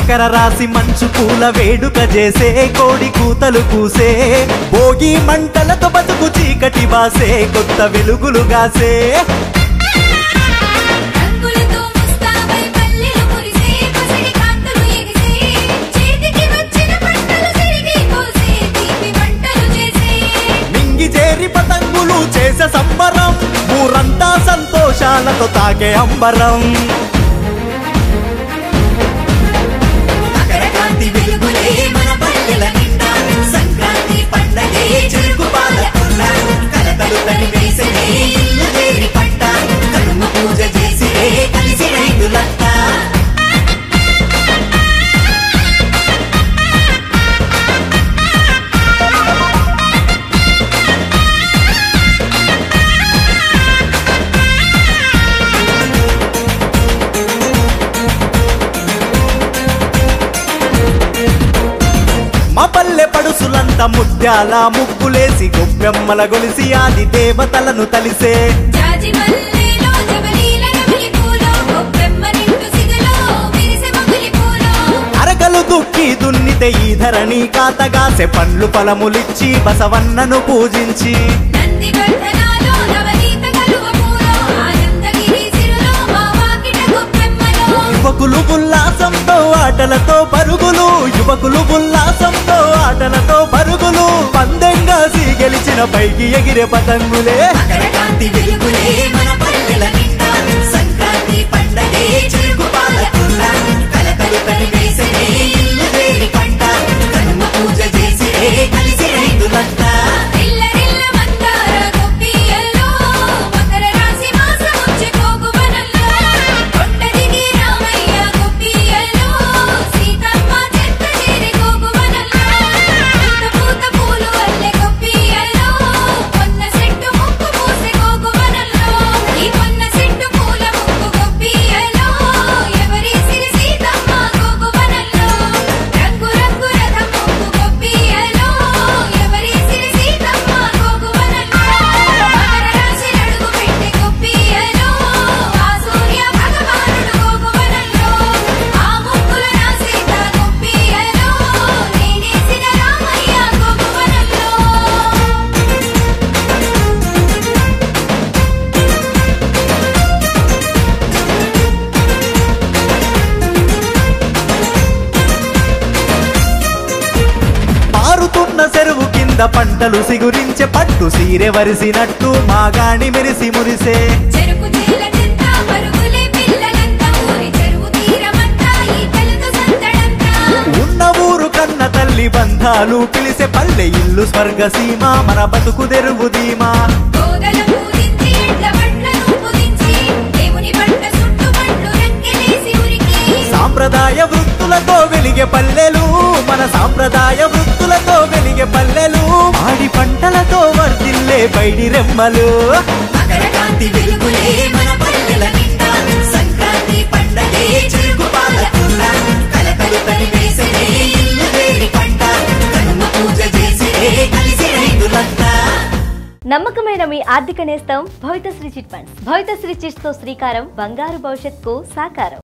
మకర రాశి మంచు పూల వేడుక చేసే కోడి కూతలు కూసే భోగి మంటలతో బతుకు చీకటి బాసే కొత్త వెలుగులు గాసే రంగులతో ముస్తాబై పల్లెలు మురిసే పసిడి కాంతులు ఎగిసే చేతికి వచ్చిన పంటలు తిరిగి పోసే తీపి వంటలు చేసే మింగి చేరి పతంగులు చేసే సంబరం ఊరంతా సంతోషాలతో తాకే అంబరం మకర కాంతి వెలుగులే మన పల్లెల నిండా సంక్రాంతి పండగే చెరుకు పాలకుల్ల కలతలు తరివేసే ఇల్లు చేరి పంట కనుమ పూజ చేసి కలిసి రైతులంతా మా పల్లె పడుసులంతా ముత్యాల ముగ్గులేసి గొప్పెమ్మల గొలిసి ఆది దేవతలను తలిసే జాజి మల్లెలో జవలీల రవిలి పూలో గొప్పెమ్మ నిండు సిగలో విరిసె మొగలి పూలో అరకలు దుక్కి దున్నితే ఈ ధరణి కాతగాసే పండ్లు ఫలములిచ్చి బసవన్నను పూజించి నంది వర్ధనాలో నవనీత కలువ పూలో ఆనందగిరి సిరులో మా వాకిట గొప్పెమ్మలో యువకులు ఉల్లాసంతో ఆటలతో పరుగులు యువకులు ఉల్లాసంతో ఆటలతో పరుగులు పందెంగా గెలిచిన పైకి ఎగిరే పతంగులే మకర కాంతి వెలుగులే మన పల్లెల నిండా సంక్రాంతి పండగే చెరుకు పాలకుల్ల కలతలు తరివేసే ఇల్లు చేరి పంట కనుమ పూజ చేసి కలిసి రైతులంతా రిల్ల మందార గొప్పియల్లో మకర రాశి మాసం వచ్చే కోగువనల్లో కొండ దిగి రామయ్య గొప్పియల్లో సీతమ్మ చెత్త చేరి కోగువనల్లో పూత పూత పూలు అల్లె గొప్పియల్లో పొన్న చెట్టు ముక్కు పూసే కోగువనల్లో ఈ పొన్న చెట్టు పూల ముక్కు గొప్పియల్లో ఎవరి సిరి సీతమ్మ కోగువనల్లో రంగు రంగు రథం ముక్కు గొప్పియల్లో ఎవరి సిరి సీతమ్మ కోగువనల్లో మకర రాశి అడుగు పెట్టి గొప్పియల్లో ఆ సూర్య భగవానుడు కోగువనల్లో ఆ ముక్కుల నా సీత గొప్పియల్లో నేనేసిన రామయ్య కోగువనల్లో పారుతున్న చెరువు కింద పంటలు సిగురించే పట్టు సీరె వరిసినట్టు మాగాణి మెరిసి మురిసే చెరుకు చేల చెంత పరుగులే పిల్లలంతా ఊరి చెరువు తీరమంతా ఈతలతో సందడంతా ఉన్న ఊరు కన్న తల్లి బంధాలు పిలిసే పల్లె ఇల్లు స్వర్గసీమ మన బతుకు తెరువు ధీమా గోదల పూజించి ఎడ్ల బండ్లను పూజించి దేవుని బండ చుట్టూ బండ్లు రంకెలేసి ఉరికి సాంప్రదాయ వృత్తులతో వెలిగే పల్లెలు మన సాంప్రదాయ వృత్తులతో వెలిగే పల్లెలు ఆడి పంటలతో వర్దిల్లే బయటి రెమ్మలు మకర కాంతి వెలుగులే మన పల్లెల నిండా సంక్రాంతి పండగే చెరుకు పాలకుల్ల కలకలు తరివేసే ఇల్లు వేడి పంట కనుమ పూజ చేసి కలిసి రైతులంతా నమ్మకమైన మీ ఆర్థిక నేస్తం Bhavithasri chit funds Bhavithasri chits తో శ్రీకారం బంగారు భవిష్యత్కు సాకారం